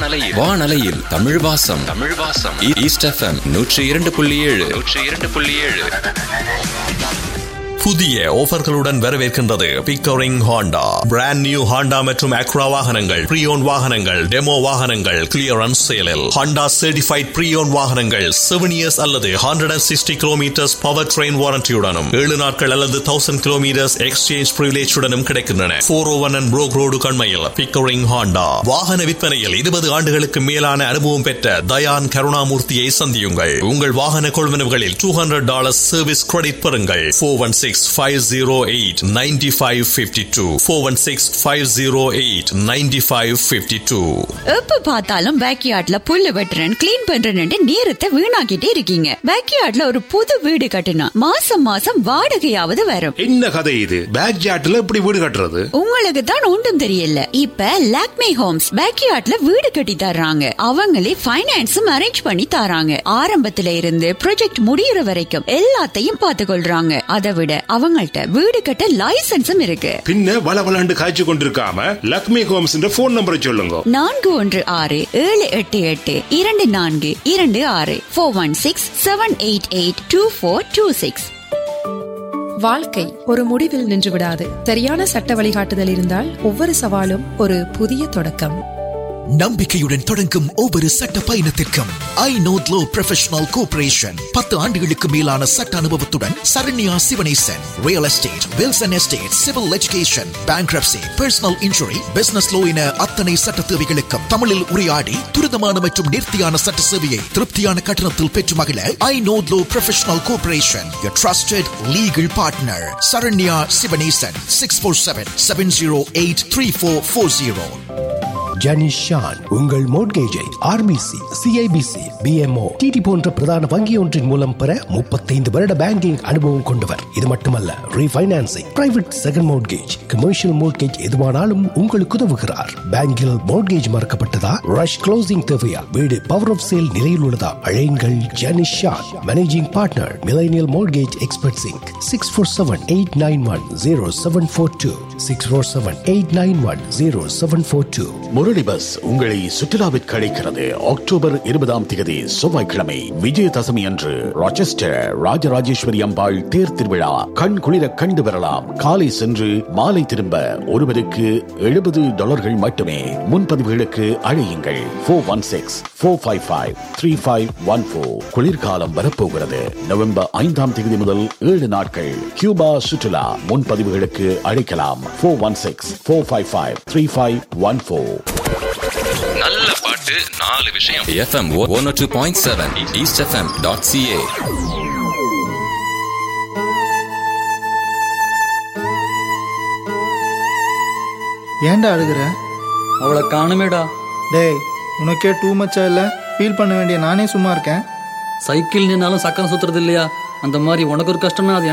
வானலையில் வானலையில் தமிழ் வாசம் தமிழ் வாசம் ஈஸ்ட் எஃப்எம் நூற்றி இரண்டு புள்ளி ஏழு நூற்றி இரண்டு புள்ளி ஏழு புதிய ஆஃபர்களுடன் வரவேற்கின்றது Pickering Honda brand new Honda மற்றும் அக்ரா வாகனங்கள் ப்ரீயோன் வாகனங்கள் டெமோ வாகனங்கள் கிளியரன்ஸ் சேலில் ஹாண்டா சர்டிஃபைட் ப்ரீயோன் வாகனங்கள் செவன் இயர்ஸ் அல்லது hundred and sixty kilometers powertrain வாரண்டியுடனும் ஏழு நாட்கள் அல்லது தௌசண்ட் கிலோமீட்டர்ஸ் எக்ஸ்சேஞ்ச் பிரிவிலேஜுடனும் கிடைக்கின்றன four O one and Brock road கண்மையில் பிக்டோரிங் ஹாண்டா வாகன விற்பனையில் இருபது ஆண்டுகளுக்கு மேலான அனுபவம் பெற்ற தயான் கருணாமூர்த்தியை சந்தியுங்கள் உங்கள் வாகன கொள்வனவுகளில் two hundred dollars service credit பெறுங்கள் four one six five zero eight ninety five fifty two four one six five zero eight ninety five fifty two எப்ப பார்த்தாலும் பேக்யார்ட்ல புல்லு வெட்டுறேன் கிளீன் பண்றேன்னு நேரத்தை வீணாக்கிட்டே இருக்கீங்க பேக்யார்ட்ல ஒரு புது வீடு கட்டினா மாசம் மாசம் வாடகையாவது வரும் என்ன கதை இது பேக் ஜாட்ல எப்படி வீடு கட்டுறது உங்களுக்கு தான் ஒன்றும் தெரியல இப்ப லாக்மே ஹோம்ஸ் பேக்யார்ட்ல வீடு கட்டி தர்றாங்க அவங்களே ஃபைனான்ஸும் அரேஞ்ச் பண்ணி தராங்க ஆரம்பத்துல இருந்து ப்ராஜெக்ட் முடியற வரைக்கும் எல்லாத்தையும் பார்த்து கொள்றாங்க அதை விட அவங்கள்ட்ட வீடு கட்ட லைசன்ஸும் இருக்கு பின்ன வள வளண்டு காய்ச்சி கொண்டிருக்காம லக்ஷ்மி ஹோம்ஸ் போன் நம்பரை சொல்லுங்க நான்கு ஒன்று ஆறு ஏழு எட்டு எட்டு இரண்டு நான்கு இரண்டு ஆறு four one six seven eight eight two four two six வாழ்க்கை ஒரு முடிவில் நின்று விடாது சரியான சட்ட வழிகாட்டுதல் இருந்தால் ஒவ்வொரு சவாலும் ஒரு புதிய தொடக்கம் நம்பிக்கையுடன் தொடங்கும் ஒவ்வொரு சட்ட பயணத்திற்கும் ஐ நோத் லோ ப்ரொஃபஷனல் கோஆபரேஷன் பத்து ஆண்டுகளுக்கு மேலான சட்ட அனுபவத்துடன் Saranya Sivanesan real estate wills and estate civil education bankruptcy personal injury business law என அத்தனை சட்ட தேவைகளுக்கும் தமிழில் உரையாடி துரிதமான மற்றும் நேர்த்தியான சட்ட சேவையை திருப்தியான கட்டணத்தில் பெற்று மகிழ ஐ நோத் law professional cooperation your trusted legal partner Saranya Sivanesan six four seven seven zero eight three four four zero Janish Shan உங்கள் மோட்கேஜை ஆர்பிசி சிஐபிசி பிஎம்ஓ டிடி போன்ற பிரதான வங்கி ஒன்றின் மூலம் பெற முப்பத்தைந்து வருட பேங்கிங் அனுபவம் கொண்டவர் இது மட்டுமல்ல refinancing private second mortgage commercial mortgage எதுவானாலும் உங்களுக்கு உதவுகிறார் பேங்கில் மோட்கேஜ் மறக்கப்பட்டதா ரஷ் க்ளோசிங் தேவையா வீடு பவர் ஆஃப் சேல் நிலையில் உள்ளதா அழையுங்கள் Janish Shan managing partner millennial mortgage expert சிங்க் six four seven eight nine one zero seven four two six four seven eight nine one zero seven four two Murali bus உங்களை சுற்றுலாவிற்கு அழைக்கிறது October இருபதாம் தேதி செவ்வாய்க்கிழமை விஜயதசமி அன்று ராச்செஸ்டர் ராஜராஜேஸ்வரி அம்பாள் தேர் திருவிழா கண் குளிர கண்டு வரலாம் காலை சென்று மாலை திரும்ப ஒருவருக்கு எழுபது டாலர்கள் மட்டுமே முன்பதிவுகளுக்கு அழையுங்கள் four one six four five five three five one four குளிர்காலம் வரப்போகிறது நவம்பர் ஐந்தாம் தேதி முதல் ஏழு நாட்கள் கியூபா சுற்றுலா முன்பதிவுகளுக்கு அழைக்கலாம் four one six four five five three five one four நல்ல பாட்டு நாலு விஷயம் FM one two point seven east FM dot CA ஏன்டா அழுகுற அவளை காணுமேடா டேய் உனக்கே டூ மச்சா இல்ல ஃபீல் பண்ண வேண்டிய நானே சும்மா இருக்கேன் சைக்கிள் நின்னாலும் சக்கரம் சுத்துறது இல்லையா அந்த மாதிரி உனக்கு ஒரு கஷ்டம்னா அது